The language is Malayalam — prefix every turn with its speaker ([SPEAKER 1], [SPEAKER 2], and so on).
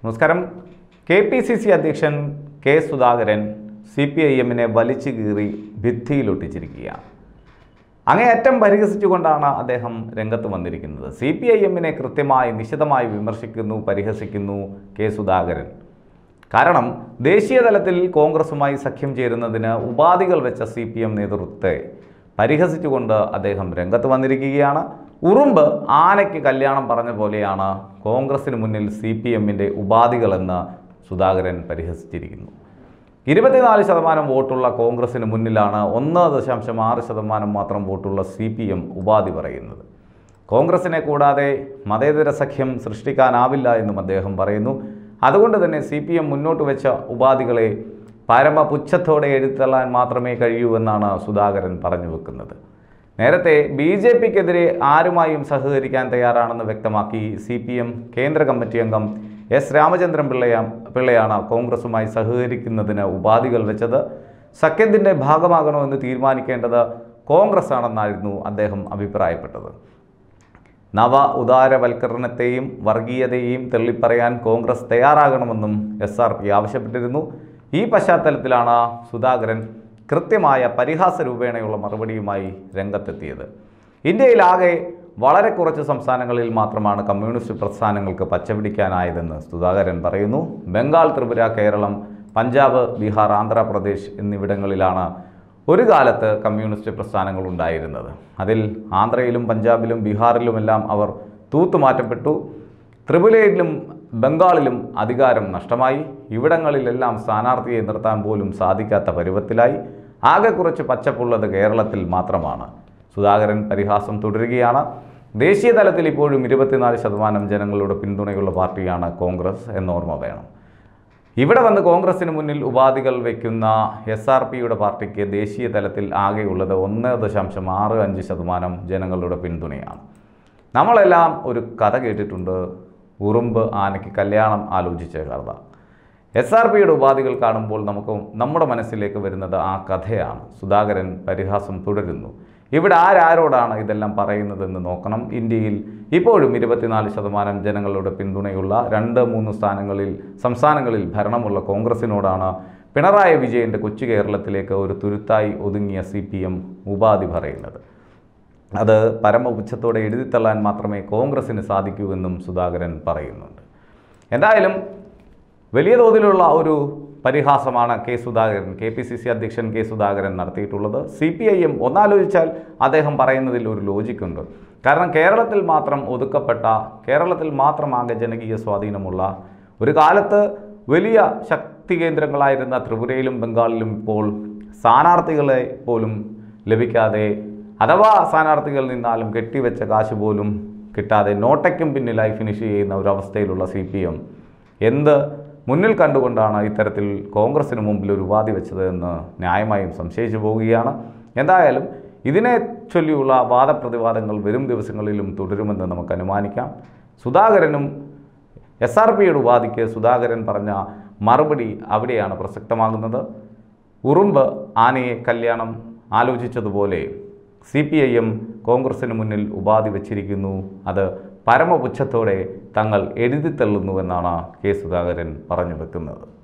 [SPEAKER 1] നമസ്കാരം കെ പി സി സി അധ്യക്ഷൻ K Sudhakaran C P I എമ്മിനെ വലിച്ചു കീറി ഭിത്തിയിലൊട്ടിച്ചിരിക്കുകയാണ് അങ്ങേയറ്റം പരിഹസിച്ചുകൊണ്ടാണ് അദ്ദേഹം രംഗത്ത് വന്നിരിക്കുന്നത് സി പി ഐ എമ്മിനെ കൃത്യമായി നിശിതമായി വിമർശിക്കുന്നു പരിഹസിക്കുന്നു കെ സുധാകരൻ കാരണം ദേശീയ തലത്തിൽ കോൺഗ്രസുമായി സഖ്യം ചേരുന്നതിന് ഉപാധികൾ വെച്ച സി പി എം നേതൃത്വത്തെ പരിഹസിച്ചുകൊണ്ട് അദ്ദേഹം രംഗത്ത് വന്നിരിക്കുകയാണ് ഉറുമ്പ് ആനയ്ക്ക് കല്യാണം പറഞ്ഞ പോലെയാണ് കോൺഗ്രസിന് മുന്നിൽ സി പി എമ്മിൻ്റെ ഉപാധികളെന്ന് സുധാകരൻ പരിഹസിച്ചിരിക്കുന്നു ഇരുപത്തിനാല് ശതമാനം വോട്ടുള്ള കോൺഗ്രസിന് മുന്നിലാണ് ഒന്ന് ദശാംശം ആറ് ശതമാനം മാത്രം വോട്ടുള്ള സി പി എം ഉപാധി പറയുന്നത് കോൺഗ്രസിനെ കൂടാതെ മതേതര സഖ്യം സൃഷ്ടിക്കാനാവില്ല എന്നും അദ്ദേഹം പറയുന്നു അതുകൊണ്ട് തന്നെ സി പി എം മുന്നോട്ട് വെച്ച ഉപാധികളെ പരമപുച്ഛത്തോടെ എഴുത്തള്ളാൻ മാത്രമേ കഴിയൂ എന്നാണ് സുധാകരൻ പറഞ്ഞു വെക്കുന്നത് നേരത്തെ ബി ജെ പിക്കെതിരെ ആരുമായും സഹകരിക്കാൻ തയ്യാറാണെന്ന് വ്യക്തമാക്കി സി പി എം കേന്ദ്ര കമ്മിറ്റി അംഗം എസ് രാമചന്ദ്രൻ പിള്ളയാ പിള്ളയാണ് കോൺഗ്രസുമായി സഹകരിക്കുന്നതിന് ഉപാധികൾ വെച്ചത് സഖ്യത്തിൻ്റെ ഭാഗമാകണമെന്ന് തീരുമാനിക്കേണ്ടത് കോൺഗ്രസ് ആണെന്നായിരുന്നു അദ്ദേഹം അഭിപ്രായപ്പെട്ടത് നവ ഉദാരവൽക്കരണത്തെയും വർഗീയതയെയും തള്ളിപ്പറയാൻ കോൺഗ്രസ് തയ്യാറാകണമെന്നും എസ് ആർ പി ആവശ്യപ്പെട്ടിരുന്നു ഈ പശ്ചാത്തലത്തിലാണ് സുധാകരൻ കൃത്യമായ പരിഹാസ രൂപേണയുള്ള മറുപടിയുമായി രംഗത്തെത്തിയത് ഇന്ത്യയിലാകെ വളരെ കുറച്ച് സംസ്ഥാനങ്ങളിൽ മാത്രമാണ് കമ്മ്യൂണിസ്റ്റ് പ്രസ്ഥാനങ്ങൾക്ക് പച്ചപിടിക്കാനായതെന്ന് സുധാകരൻ പറയുന്നു ബംഗാൾ ത്രിപുര കേരളം പഞ്ചാബ് ബീഹാർ ആന്ധ്രാപ്രദേശ് എന്നിവിടങ്ങളിലാണ് ഒരു കാലത്ത് കമ്മ്യൂണിസ്റ്റ് പ്രസ്ഥാനങ്ങൾ ഉണ്ടായിരുന്നത് അതിൽ ആന്ധ്രയിലും പഞ്ചാബിലും ബീഹാറിലുമെല്ലാം അവർ തൂത്തുമാറ്റപ്പെട്ടു ത്രിപുരയിലും ബംഗാളിലും അധികാരം നഷ്ടമായി ഇവിടങ്ങളിലെല്ലാം സ്ഥാനാർത്ഥിയെ നിർത്താൻ പോലും സാധിക്കാത്ത പരുവത്തിലായി ആകെ കുറച്ച് പച്ചപ്പുള്ളത് കേരളത്തിൽ മാത്രമാണ് സുധാകരൻ പരിഹാസം തുടരുകയാണ് ദേശീയ തലത്തിൽ ഇപ്പോഴും ഇരുപത്തിനാല് ശതമാനം ജനങ്ങളുടെ പിന്തുണയുള്ള പാർട്ടിയാണ് കോൺഗ്രസ് എന്നോർമ്മ വേണം ഇവിടെ വന്ന് കോൺഗ്രസിന് മുന്നിൽ ഉപാധികൾ വയ്ക്കുന്ന എസ് ആർ പിയുടെ പാർട്ടിക്ക് ദേശീയ തലത്തിൽ ആകെയുള്ളത് ഒന്ന് ദശാംശം ആറ് അഞ്ച് ശതമാനം ജനങ്ങളുടെ പിന്തുണയാണ് നമ്മളെല്ലാം ഒരു കഥ കേട്ടിട്ടുണ്ട് ഉറുമ്പ് ആനയ്ക്ക് കല്യാണം ആലോചിച്ച കഥ എസ് ആർ പിയുടെ ഉപാധികൾ കാണുമ്പോൾ നമുക്ക് നമ്മുടെ മനസ്സിലേക്ക് വരുന്നത് ആ കഥയാണ് സുധാകരൻ പരിഹാസം തുടരുന്നു ഇവിടെ ആരാരോടാണ് ഇതെല്ലാം പറയുന്നതെന്ന് നോക്കണം ഇന്ത്യയിൽ ഇപ്പോഴും ഇരുപത്തിനാല് ശതമാനം ജനങ്ങളുടെ പിന്തുണയുള്ള രണ്ട് മൂന്ന് സ്ഥാനങ്ങളിൽ സംസ്ഥാനങ്ങളിൽ ഭരണമുള്ള കോൺഗ്രസിനോടാണ് പിണറായി വിജയൻ്റെ കൊച്ചു കേരളത്തിലേക്ക് ഒരു തുരുത്തായി ഒതുങ്ങിയ സി പി എം ഉപാധി പറയുന്നത് അത് പരമപുച്ഛത്തോടെ എഴുതിത്തള്ളാൻ മാത്രമേ കോൺഗ്രസിന് സാധിക്കൂ എന്നും സുധാകരൻ പറയുന്നുണ്ട് എന്തായാലും വലിയ തോതിലുള്ള ഒരു പരിഹാസമാണ് K Sudhakaran K P C C അധ്യക്ഷൻ കെ സുധാകരൻ നടത്തിയിട്ടുള്ളത് സി പി ഐ എം ഒന്നാലോചിച്ചാൽ അദ്ദേഹം പറയുന്നതിൽ ഒരു ലോജിക്കുണ്ട് കാരണം കേരളത്തിൽ മാത്രം ഒതുക്കപ്പെട്ട കേരളത്തിൽ മാത്രം ആകെ ജനകീയ സ്വാധീനമുള്ള ഒരു കാലത്ത് വലിയ ശക്തി കേന്ദ്രങ്ങളായിരുന്ന ത്രിപുരയിലും ബംഗാളിലും ഇപ്പോൾ സ്ഥാനാർത്ഥികളെ പോലും ലഭിക്കാതെ അഥവാ സ്ഥാനാർത്ഥികൾ നിന്നാലും കെട്ടിവെച്ച കാശ് പോലും കിട്ടാതെ നോട്ടയ്ക്കും പിന്നിലായി ഫിനിഷ് ചെയ്യുന്ന ഒരു അവസ്ഥയിലുള്ള സി പി എം എന്ത് മുന്നിൽ കണ്ടുകൊണ്ടാണ് ഇത്തരത്തിൽ കോൺഗ്രസിന് മുമ്പിൽ ഒരു ഉപാധി വെച്ചത് എന്ന് ന്യായമായും സംശയിച്ചു പോവുകയാണ് എന്തായാലും ഇതിനെ ചൊല്ലിയുള്ള വാദപ്രതിവാദങ്ങൾ വരും ദിവസങ്ങളിലും തുടരുമെന്ന് നമുക്ക് അനുമാനിക്കാം സുധാകരനും എസ് ആർ പിയുടെ ഉപാധിക്ക് സുധാകരൻ പറഞ്ഞ മറുപടി അവിടെയാണ് പ്രസക്തമാകുന്നത് ഉറുമ്പ് ആനയെ കല്യാണം ആലോചിച്ചതുപോലെ സി പി ഐ എം കോൺഗ്രസിന് മുന്നിൽ ഉപാധി വച്ചിരിക്കുന്നു അത് പരമപുച്ഛത്തോടെ തങ്ങൾ എഴുതിത്തള്ളുന്നുവെന്നാണ് കെ സുധാകരൻ പറഞ്ഞു വെക്കുന്നത്